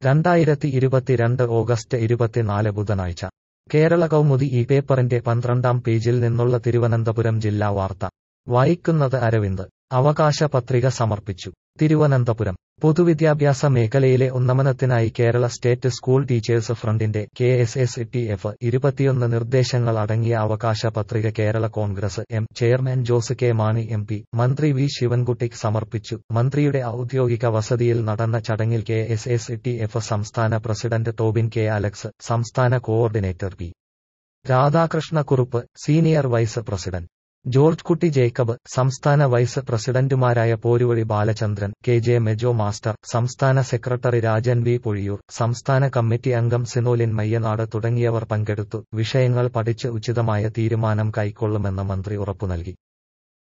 രണ്ടായിരത്തി ഇരുപത്തിരണ്ട് ഓഗസ്റ്റ് ഇരുപത്തിനാല് ബുധനാഴ്ച കേരള കൗമുദി ഈ പേപ്പറിന്റെ പന്ത്രണ്ടാം പേജിൽ നിന്നുള്ള തിരുവനന്തപുരം ജില്ലാ വാർത്ത വായിക്കുന്നത് അരവിന്ദ് അവകാശ പത്രിക സമർപ്പിച്ചു തിരുവനന്തപുരം പൊതുവിദ്യാഭ്യാസ മേഖലയിലെ ഉന്നമനത്തിനായി കേരള സ്റ്റേറ്റ് സ്കൂൾ ടീച്ചേഴ്സ് ഫ്രണ്ടിന്റെ K S S T F ഇരുപത്തിയൊന്ന് നിർദ്ദേശങ്ങൾ അടങ്ങിയ അവകാശ പത്രിക Kerala Congress M chairman Jose K Mani M P മന്ത്രി വി ശിവൻകുട്ടിക്ക് സമർപ്പിച്ചു മന്ത്രിയുടെ ഔദ്യോഗിക വസതിയിൽ നടന്ന ചടങ്ങിൽ K S S T F സംസ്ഥാന പ്രസിഡന്റ് ടോബിൻ കെ അലക്സ് സംസ്ഥാന coordinator P Radhakrishnakurup senior vice president George Kutty Jacob സംസ്ഥാന വൈസ് പ്രസിഡന്റുമാരായ Poruvazhi Balachandran K J Mejo master സംസ്ഥാന സെക്രട്ടറി രാജൻ വി പൊഴിയൂർ സംസ്ഥാന കമ്മിറ്റി അംഗം സിനോലിൻ മയ്യനാട് തുടങ്ങിയവർ പങ്കെടുത്തു വിഷയങ്ങൾ പഠിച്ച് ഉചിതമായ തീരുമാനം കൈക്കൊള്ളുമെന്ന് മന്ത്രി ഉറപ്പു നൽകി